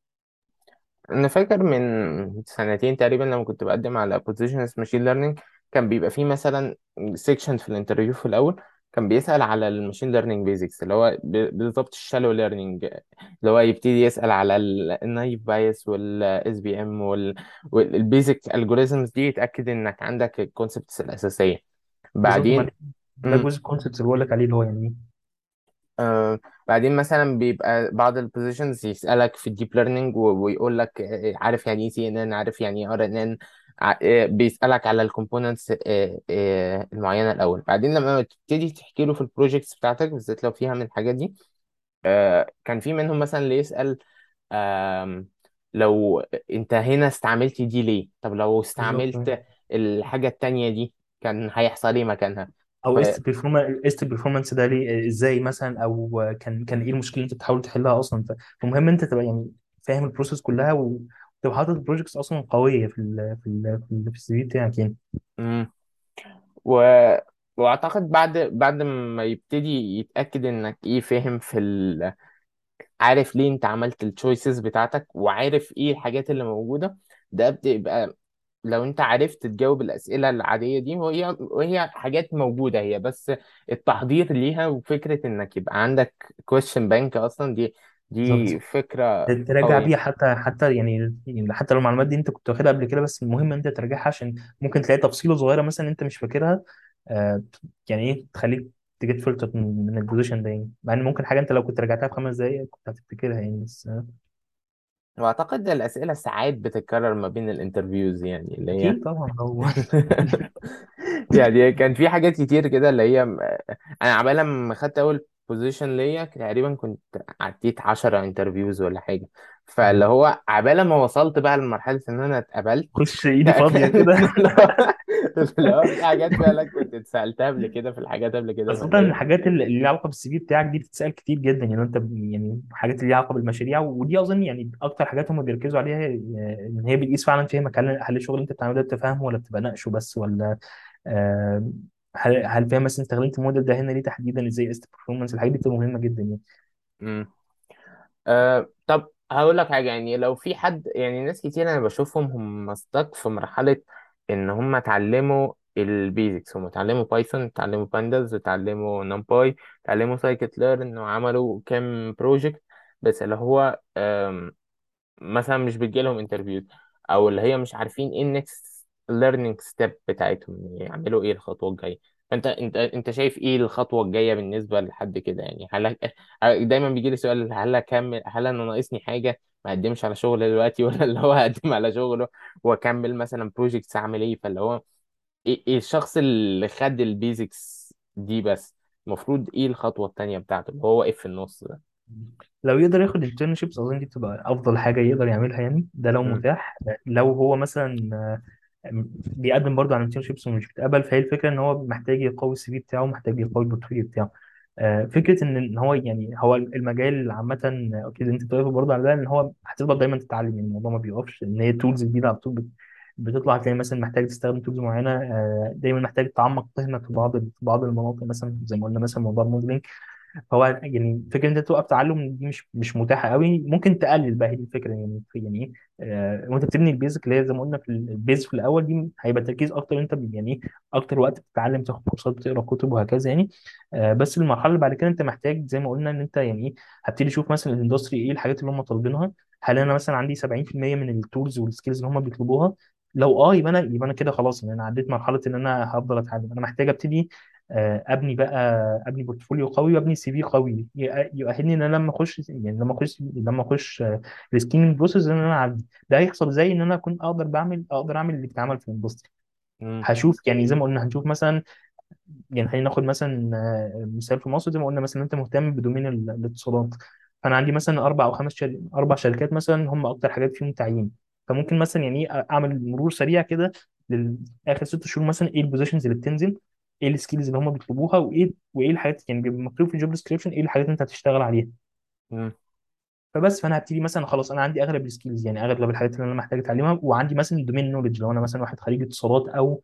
انا فاكر من سنتين تقريبا لما كنت بقدم على بوزيشنز ماشين ليرنينج كان بيبقى فيه مثلا سيكشن في الانترفيو في الاول كان بيسأل على الماشين ليرنينج بيزكس اللي هو ب- بالظبط الشالو ليرنينج اللي هو يبتدي يسأل على النايف بايس والاس بي ام والبيزك الجوريزمز دي يتأكد انك عندك الكونسبتس الأساسية بالظبط ما بعدين ده ده جزء الكونسبت اللي بقول لك عليه اللي هو يعني آه بعدين مثلا بيبقى بعض البوزيشنز يسألك في الديب ليرنينج ويقول لك آه، عارف يعني ايه سي ان ان عارف يعني ايه ار ان ان بيسألك على الكومبوننتس المعينة الأول بعدين لما تبتدي تحكي له في البروجيكتس بتاعتك بالذات لو فيها من الحاجات دي آه كان في منهم مثلا اللي يسأل آم، لو انت هنا استعملت دي ليه طب لو بالظبط استعملت الحاجة التانية دي كان هيحصل ايه مكانها او قست البرفورمانس قست البرفورمانس ده ليه ازاي مثلا او كان كان ايه المشكله اللي انت بتحاول تحلها اصلا ف- فمهم انت تبقى يعني فاهم البروسيس كلها وتبقى حاطط بروجكتس اصلا قويه في ال في ال في ال- في السي في بتاعك يعني ف... و... واعتقد بعد بعد ما يبتدي يتاكد انك ايه فاهم في ال... عارف ليه انت عملت التشويسز بتاعتك وعارف ايه الحاجات اللي موجوده ده بتبقى لو انت عرفت تجاوب الاسئله العاديه دي وهي وهي حاجات موجوده هي بس التحضير ليها وفكره انك يبقى عندك كويشن بانك اصلا دي دي بالظبط فكره تراجع قويه بيها حتى حتى يعني يعني حتى لو المعلومات دي انت كنت واخدها قبل كده بس المهم انت تراجعها عشان ممكن تلاقي تفصيله صغيره مثلا انت مش فاكرها آه يعني ايه تخليك تجيت فلتر من, من البوزيشن ده يعني مع ان ممكن حاجه انت لو كنت راجعتها في خمس دقائق كنت هتفتكرها يعني بس آه واعتقد الاسئله ساعات بتتكرر ما بين الانترفيوز يعني اللي هي اكيد طبعا هو يعني كان في حاجات كتير كده اللي هي انا عبال ما خدت اول بوزيشن ليا تقريبا كنت عديت 10 انترفيوز ولا حاجه فاللي هو عبال ما وصلت بقى لمرحله ان انا اتقبلت خش ايدي فاضيه كان كده اللي هو اللي هو في حاجات فعلا كنت اتسالتها قبل كده في الحاجات قبل كده خاصة فاللي هي الحاجات اللي اللي ليها علاقة بالسي في بتاعك دي بتتسأل كتير جدا يعني انت ب- يعني حاجات اللي ليها علاقة بالمشاريع ودي اظن يعني اكتر حاجات هم بيركزوا عليها آه، ان هي بتقيس فعلا فهمك هل هل الشغل اللي انت بتعمله ده انت فاهمه ولا بتبقى ناقشه بس ولا آه، هل هل فاهم مثلا استخدمت الموديل ده هنا ليه تحديدا ازاي قست performance الحاجات دي بتبقى مهمة جدا يعني مم. أه طب هقول لك حاجة يعني لو في حد يعني ناس كتير أنا بشوفهم هم استك في مرحلة إن هم اتعلموا البيزكس هم اتعلموا بايثون اتعلموا بانداز اتعلموا نمباي اتعلموا سايكت ليرن وعملوا كام بروجكت بس اللي هو مثلا مش بتجيلهم انترفيوز او اللي هي مش عارفين ايه النكست ليرنينج ستيب بتاعتهم يعملوا ايه الخطوه الجايه فانت انت انت شايف ايه الخطوه الجايه بالنسبه لحد كده يعني هل دايما بيجي لي سؤال هل اكمل هل انا ناقصني حاجه ما اقدمش على شغل دلوقتي ولا اللي هو اقدم على شغله واكمل مثلا بروجكتس اعمل ايه فاللي هو ايه إيه الشخص اللي خد البيزكس دي بس المفروض ايه الخطوه التانيه بتاعته اللي هو واقف في النص ده لو يقدر ياخد internships اظن دي بتبقى افضل حاجة يقدر يعملها يعني ده لو مم. متاح لو هو مثلا بيقدم برضه على انترنشيبس ومش بيتقبل فهي الفكره ان هو محتاج يقوي السي في بتاعه محتاج يقوي البورتفوليو بتاعه آه، فكره ان إن هو يعني هو المجال عامه آه، اكيد انت بتوافق برضه على ده ان هو هتفضل دايما تتعلم يعني الموضوع ما بيقفش ان هي تولز جديده على طول بت- بتطلع تلاقي مثلا محتاج تستخدم تولز معينه آه، دايما محتاج تعمق فهمك في بعض في بعض المناطق مثلا زي ما قلنا مثلا موضوع الموديلنج هو يعني فكره ان انت توقف تعلم دي مش مش متاحه قوي ممكن تقلل بقى هي دي الفكره يعني في- يعني ايه آه وانت بتبني البيزك اللي هي زي ما قلنا في البيز في الاول دي هيبقى التركيز اكتر انت ب- يعني ايه اكتر وقت بتتعلم تاخد كورسات بتقرا كتب وهكذا يعني آه بس المرحله اللي بعد كده انت محتاج زي ما قلنا ان انت يعني ايه هبتدي اشوف مثلا الاندستري ايه الحاجات اللي هم طالبينها هل انا مثلا عندي 70% من التولز والسكيلز اللي هم بيطلبوها لو اه يبقى انا يبقى انا كده خلاص يعني انا عديت مرحله ان انا هفضل اتعلم انا محتاج ابتدي آه، ابني بقى ابني بورتفوليو قوي وابني سي في قوي ي- يؤهلني ان انا لما اخش يعني لما اخش لما اخش السكريننج بروسيس ان انا اعدي ده هيحصل زي ان انا اكون اقدر بعمل اقدر اعمل اللي بيتعمل في الاندستري مم. هشوف يعني زي ما قلنا هنشوف مثلا يعني خلينا ناخد مثلا آه، مثال في مصر زي ما قلنا مثلا انت مهتم بدومين ال- الاتصالات فانا عندي مثلا اربع او خمس شر... اربع شركات مثلا هم اكتر حاجات فيهم تعيين فممكن مثلا يعني ايه اعمل مرور سريع كده لاخر ست شهور مثلا ايه البوزيشنز اللي بتنزل ايه السكيلز اللي هم بيطلبوها وايه وايه الحاجات يعني بيبقى مكتوب في الجوب ديسكريبشن ايه الحاجات اللي انت هتشتغل عليها مم. فبس فانا هبتدي مثلا خلاص انا عندي اغلب السكيلز يعني اغلب الحاجات اللي انا محتاج اتعلمها وعندي مثلا الدومين نولج لو انا مثلا واحد خريج اتصالات او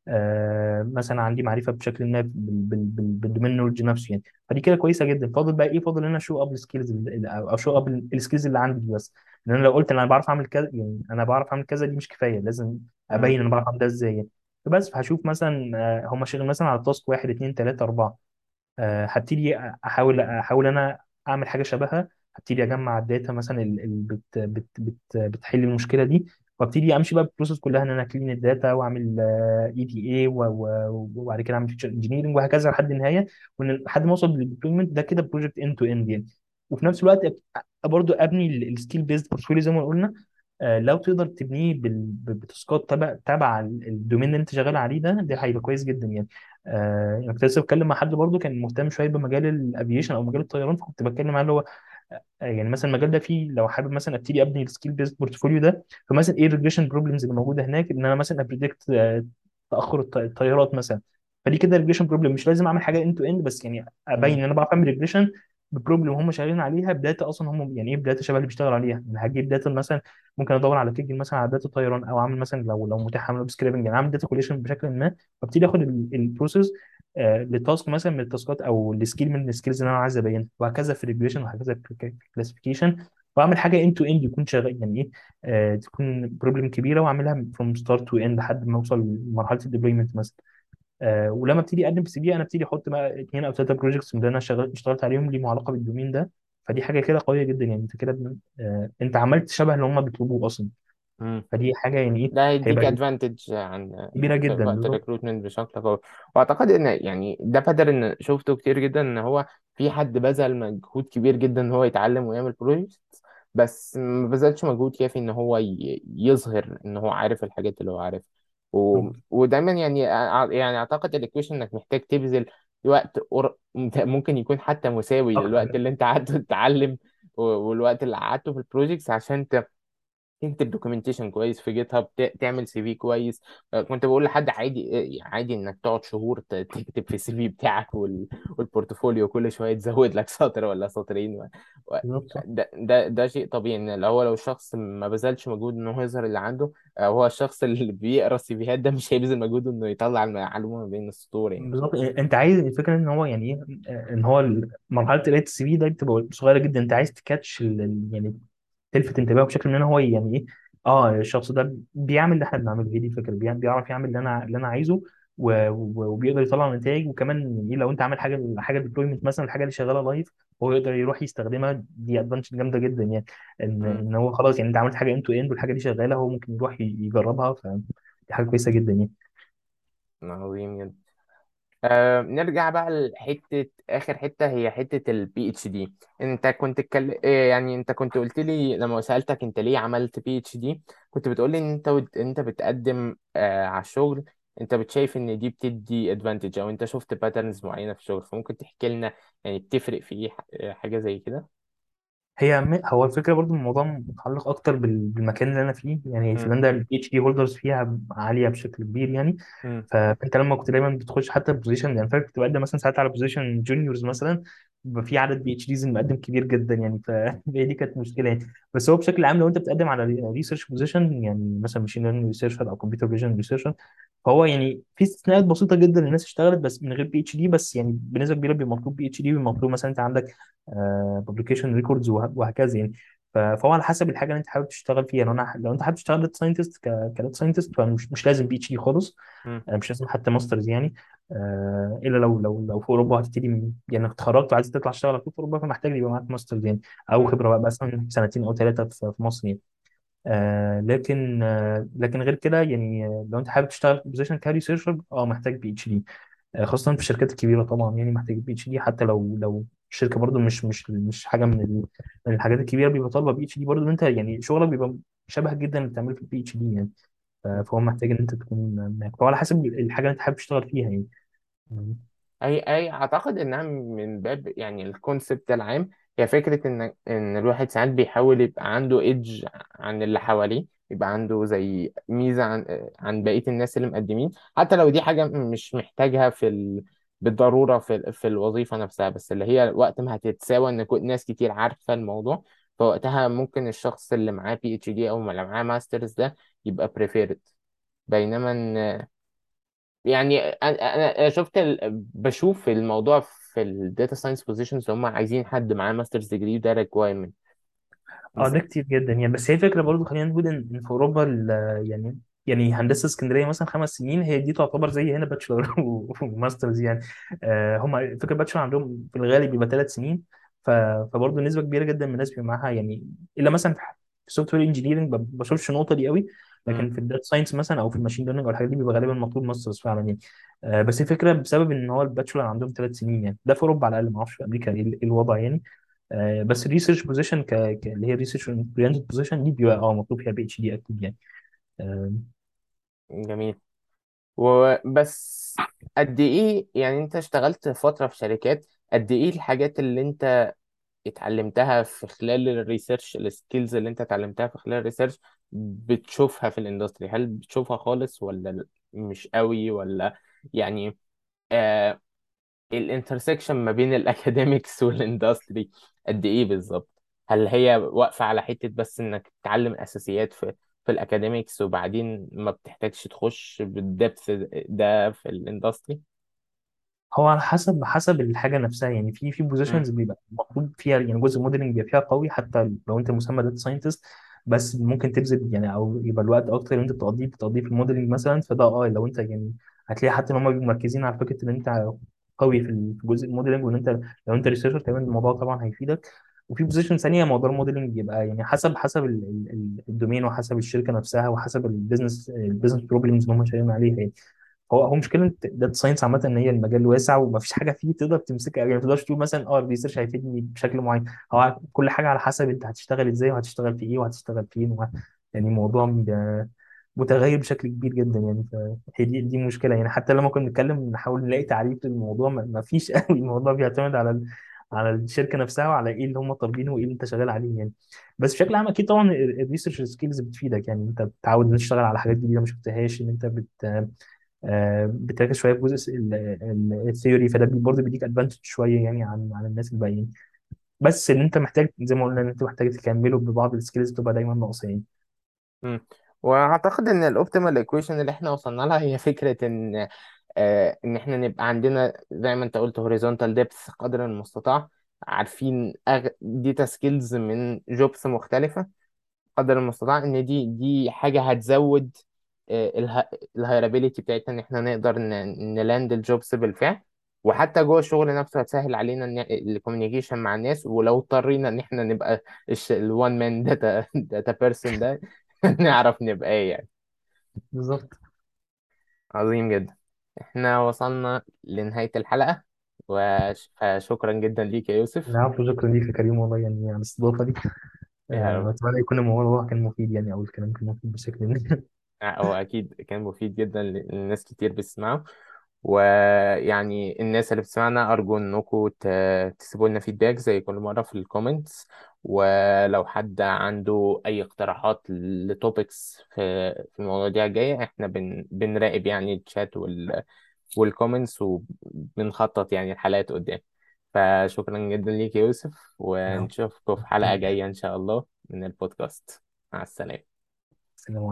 آه مثلا عندي معرفه بشكل ما بال- بال- بال- بالدومين نولج نفسه يعني فدي كده كويسه جدا فاضل بقى ايه فاضل ان انا شو اب السكيلز او شو اب السكيلز اللي عندي دي بس لان انا لو قلت ان انا بعرف اعمل كذا يعني انا بعرف اعمل كذا دي مش كفايه لازم مم. ابين انا بعرف اعمل ده ازاي يعني فبس فهشوف مثلا آه، هم شغال مثلا على تاسك واحد اتنين تلاته اربعه آه، هبتدي احاول احاول انا اعمل حاجه شبهها هبتدي اجمع الداتا مثلا اللي بت بت بت بتحل المشكله دي وابتدي امشي بقى بالبروسيس كلها ان انا اكلين الداتا واعمل اي دي اي وبعد كده اعمل فيتشر انجينيرنج وهكذا لحد النهايه وان لحد ما اوصل للديبلويمنت ده كده بروجكت اند تو اند يعني وفي نفس الوقت أب- برضو ابني السكيل بيزد بورتفوليو زي ما قلنا آه، لو تقدر تبنيه بال- بتاسكات تبع تبع الدومين اللي انت شغال عليه ده ده هيبقى كويس جدا يعني آه يعني كنت لسه بتكلم مع حد برضه كان مهتم شويه بمجال الافيشن او مجال الطيران فكنت بتكلم معاه اللي هو آه، يعني مثلا المجال ده فيه لو حابب مثلا ابتدي ابني السكيل بيست بورتفوليو ده فمثلا ايه الريجريشن بروبلمز اللي موجوده هناك ان انا مثلا ابريدكت تاخر الط- الطيارات مثلا فدي كده ريجريشن بروبلم مش لازم اعمل حاجه اند تو اند بس يعني ابين مم. ان انا بعرف اعمل ريجريشن ببروبلم هم شغالين عليها بداتا اصلا هم يعني ايه بداتا شبه اللي بيشتغل عليها يعني هجيب داتا مثلا ممكن ادور على جوجل مثلا على داتا طيران او اعمل مثلا لو لو متاح اعمل سكريبنج يعني اعمل داتا كوليشن بشكل ما وابتدي اخد البروسيس لتاسك مثلا من التاسكات او السكيل من السكيلز اللي انا عايز ابينها وهكذا في الريجريشن وهكذا في الكلاسيفيكيشن واعمل حاجه اند تو اند يكون شغال يعني ايه آه تكون بروبلم كبيره واعملها فروم ستارت تو اند لحد ما اوصل لمرحله الديبلويمنت مثلا آه ولما ابتدي اقدم في سي في انا ابتدي احط بقى اثنين او ثلاثه بروجكتس اللي انا شغال اشتغلت عليهم ليهم علاقه بالدومين ده فدي حاجه كده قويه جدا يعني انت كده بن- آه انت عملت شبه اللي هم بيطلبوه اصلا مم. فدي حاجه يعني ايه ده هيديك هيبقى ادفانتج عن كبيره في جدا وقت بالظبط الريكروتمنت بشكل قوي واعتقد ان يعني ده بدل ان شفته كتير جدا ان هو في حد بذل مجهود كبير جدا ان هو يتعلم ويعمل بروجكت بس ما بذلش مجهود كافي ان هو ي- يظهر ان هو عارف الحاجات اللي هو عارفها و... ودايما يعني أع- يعني اعتقد الايكويشن انك محتاج تبذل وقت قر... ممكن يكون حتى مساوي للوقت اكتر اللي انت قعدته تتعلم و- والوقت اللي قعدته في البروجيكتس عشان تكتب دوكيومنتيشن كويس في جيت هاب ت- تعمل سي في كويس آه، كنت بقول لحد عادي آه، عادي انك تقعد شهور ت- تكتب في السي في بتاعك وال... والبورتفوليو كل شويه تزود لك سطر ولا سطرين و... و... بالظبط صح ده ده ده شيء طبيعي ان لو هو لو الشخص ما بذلش مجهود انه يظهر اللي عنده آه، هو الشخص اللي بيقرا السي فيهات ده مش هيبذل مجهود انه يطلع المعلومه ما بين السطور يعني بالظبط انت عايز الفكره ان هو يعني ايه ان هو ال- مرحله قرايه السي في ده بتبقى صغيره جدا انت عايز تكاتش ال- ال- يعني تلفت انتباهه بشكل ما ان هو يعني ايه اه الشخص ده بيعمل اللي احنا بنعمله هي دي الفكره بيعمل- بيعرف يعمل اللي انا اللي انا عايزه و- و- وبيقدر يطلع نتائج وكمان يعني ايه لو انت عامل حاجه حاجه ديبلويمنت مثلا الحاجه اللي شغاله لايف هو يقدر يروح يستخدمها دي ادفانتج جامده جدا يعني ان مم. ان هو خلاص يعني انت عملت حاجه اند تو اند والحاجه دي شغاله هو ممكن يروح ي- يجربها فدي حاجه كويسه جدا يعني عظيم جدا آه نرجع بقى لحتة آخر حتة هي حتة البي اتش دي انت كنت اتكل... آه، يعني انت كنت قلت لي لما سألتك انت ليه عملت بي اتش دي كنت بتقول لي ان انت ود... انت بتقدم آه على الشغل انت بتشايف ان دي بتدي ادفانتج او انت شفت باترنز معينة في الشغل فممكن تحكي لنا يعني بتفرق في ايه ح- آه، حاجة زي كده هي م- هو الفكره برضو الموضوع متعلق اكتر بال- بالمكان اللي انا فيه يعني مم. فنلندا البي اتش دي هولدرز فيها عاليه بشكل كبير يعني مم. ف- فانت لما كنت دايما بتخش حتى بوزيشن يعني فاكر كنت بقدم مثلا ساعات على بوزيشن جونيورز مثلا بيبقى في عدد بي اتش ديز المقدم كبير جدا يعني فهي دي كانت مشكله يعني بس هو بشكل عام لو انت بتقدم على ريسيرش بوزيشن يعني مثلا ماشين ليرنينج ريسيرشر او كمبيوتر فيجن ريسيرشر فهو يعني في استثناءات بسيطه جدا للناس اشتغلت بس من غير بي اتش دي بس يعني بنسبه كبيره بيبقى مطلوب بي اتش دي ومطلوب مثلا انت عندك بابليكيشن ريكوردز وهكذا يعني ف- فهو على حسب الحاجه اللي انت حابب تشتغل فيها لو انا لو انت حابب تشتغل داتا ساينتست كداتا ساينتست فمش مش لازم بي اتش دي خالص مم. آه، مش لازم حتى ماسترز يعني آه، الا لو لو لو في اوروبا هتبتدي من يعني انك اتخرجت وعايز تطلع تشتغل على طول في اوروبا فمحتاج يبقى معاك ماسترز يعني او مم. خبره بقى مثلا سنتين او ثلاثه في في مصر يعني آه لكن آه لكن غير كده يعني آه، لو انت حابب تشتغل في بوزيشن كريسيرشر اه محتاج بي اتش دي آه، خاصة في الشركات الكبيرة طبعا يعني محتاج بي اتش دي حتى لو لو الشركة برضو مش مش مش حاجة من ال- من الحاجات الكبيرة بيبقى طالبة بي اتش دي برضو ان انت يعني شغلك بيبقى شبه جدا اللي بتعمله في البي اتش دي يعني ف- فهو محتاج ان انت تكون معاك فهو على حسب الحاجة اللي انت حابب تشتغل فيها يعني اي اي اعتقد انها من باب يعني الكونسبت العام هي فكره ان ان الواحد ساعات بيحاول يبقى عنده ايدج عن اللي حواليه يبقى عنده زي ميزه عن عن بقيه الناس اللي مقدمين حتى لو دي حاجه مش محتاجها في ال... بالضروره في ال... في الوظيفه نفسها بس اللي هي وقت ما هتتساوى ان كل- ناس كتير عارفه الموضوع فوقتها ممكن الشخص اللي معاه بي اتش دي او اللي معاه ماسترز ده يبقى بريفيرد بينما يعني انا انا أنا شفت ال... بشوف الموضوع في الداتا ساينس بوزيشنز هم عايزين حد معاه ماسترز ديجري وده ريكوايرمنت اه بس ده كتير جدا يعني بس هي فكره برضو خلينا نقول ان إن في اوروبا ال- يعني يعني هندسه اسكندريه مثلا خمس سنين هي دي تعتبر زي هنا باتشلر وماسترز يعني آه هم فكره باتشلر عندهم في الغالب بيبقى ثلاث سنين ف- فبرضه نسبه كبيره جدا من الناس بيبقى معاها يعني الا مثلا في السوفت وير انجينيرنج ما بشوفش النقطه دي قوي مم. لكن في الداتا ساينس مثلا او في الماشين ليرنينج او الحاجات دي بيبقى غالبا مطلوب ماسترز فعلا يعني آه بس الفكره بسبب ان هو الباتشلر عندهم ثلاث سنين يعني ده في اوروبا على الاقل ما اعرفش في امريكا ايه إيه الوضع يعني آه، بس الريسيرش بوزيشن ك... ك... اللي هي ريسيرش اورينتد بوزيشن دي بيبقى اه مطلوب فيها بي اتش دي اكيد يعني آه، جميل وبس قد ايه يعني انت اشتغلت فترة في شركات قد ايه الحاجات اللي انت اتعلمتها في خلال الريسيرش السكيلز اللي انت اتعلمتها في خلال الريسيرش بتشوفها في الاندستري هل بتشوفها خالص ولا مش قوي ولا يعني آه، الانترسكشن ما بين الاكاديميكس والاندستري قد ايه بالظبط هل هي واقفة على حتة بس انك تتعلم اساسيات في في الاكاديميكس وبعدين ما بتحتاجش تخش بالدبث ده في الاندستري هو على حسب حسب الحاجه نفسها يعني في في امم بوزيشنز بيبقى المفروض فيها يعني جزء موديلنج بيبقى فيها قوي حتى لو انت مسمى داتا ساينتست بس ممكن تبذل يعني او يبقى الوقت اكتر اللي انت بتقضيه بتقضيه في الموديلنج مثلا فده اه لو انت يعني هتلاقي حتى ان هم بيبقوا مركزين على فكره ان انت قوي في ال- في جزء الموديلنج وان انت لو انت ريسيرشر كمان الموضوع طبعا هيفيدك وفي بوزيشن ثانيه موضوع الموديلنج بيبقى يعني حسب حسب ال- ال- ال- الدومين وحسب الشركه نفسها وحسب البيزنس البيزنس بروبلمز اللي هم شغالين عليها يعني هو هو مشكله داتا ساينس عامه ان هي المجال واسع ومفيش حاجه فيه تقدر تمسكها يعني ما تقدرش تقول مثلا اه الريسيرش هيفيدني بشكل معين هو كل حاجه على حسب انت هتشتغل ازاي وهتشتغل في ايه وهتشتغل فين وه... يعني موضوع ب- متغير بشكل كبير جدا يعني فهي دي دي مشكله يعني حتى لما كنا بنتكلم نحاول نلاقي تعريف للموضوع ما ما فيش قوي الموضوع بيعتمد على ال- على الشركه نفسها وعلى ايه اللي هم طالبينه وايه اللي انت شغال عليه يعني بس بشكل عام اكيد طبعا الريسيرش سكيلز بتفيدك يعني انت بتتعود ان انت تشتغل على حاجات جديده ما شفتهاش ان انت بت آه، بتركز شويه في جزء الثيوري فده بي- برضه بيديك ادفانتج شويه يعني عن عن الناس الباقيين بس ان انت محتاج زي ما قلنا ان انت محتاج تكمله ببعض السكيلز تبقى دايما ناقصه يعني مم. واعتقد ان الاوبتيمال ايكويشن اللي احنا وصلنا لها هي فكره ان آه ان احنا نبقى عندنا زي ما انت قلت هوريزونتال ديبث قدر المستطاع عارفين أغ... ديتا سكيلز من جوبس مختلفه قدر المستطاع ان دي دي حاجه هتزود الهيرابيليتي بتاعتنا ان احنا نقدر نلاند الجوبس بالفعل وحتى جوه الشغل نفسه هتسهل علينا الكوميونيكيشن مع الناس ولو اضطرينا ان احنا نبقى الوان مان داتا داتا بيرسون ده نعرف نبقى ايه يعني بالظبط عظيم جدا احنا وصلنا لنهاية الحلقة وشكرا جدا ليك يا يوسف العفو شكرا ليك يا كريم والله يعني على الاستضافه دي يا آه، رب اتمنى يكون الموضوع كان مفيد يعني او الكلام كان مفيد بشكل ما هو أكيد كان مفيد جدا للناس كتير بتسمعه ويعني الناس اللي بتسمعنا أرجو إنكم ت- تسيبوا لنا فيدباك زي كل مرة في الكومنتس ولو حد عنده أي اقتراحات لتوبكس في في المواضيع الجاية إحنا بن بنراقب يعني الشات وال والكومنتس وبنخطط يعني الحلقات قدام فشكرا جدا ليك يا يوسف العفو. ونشوفكم في حلقة جاية إن شاء الله من البودكاست مع السلامة السلام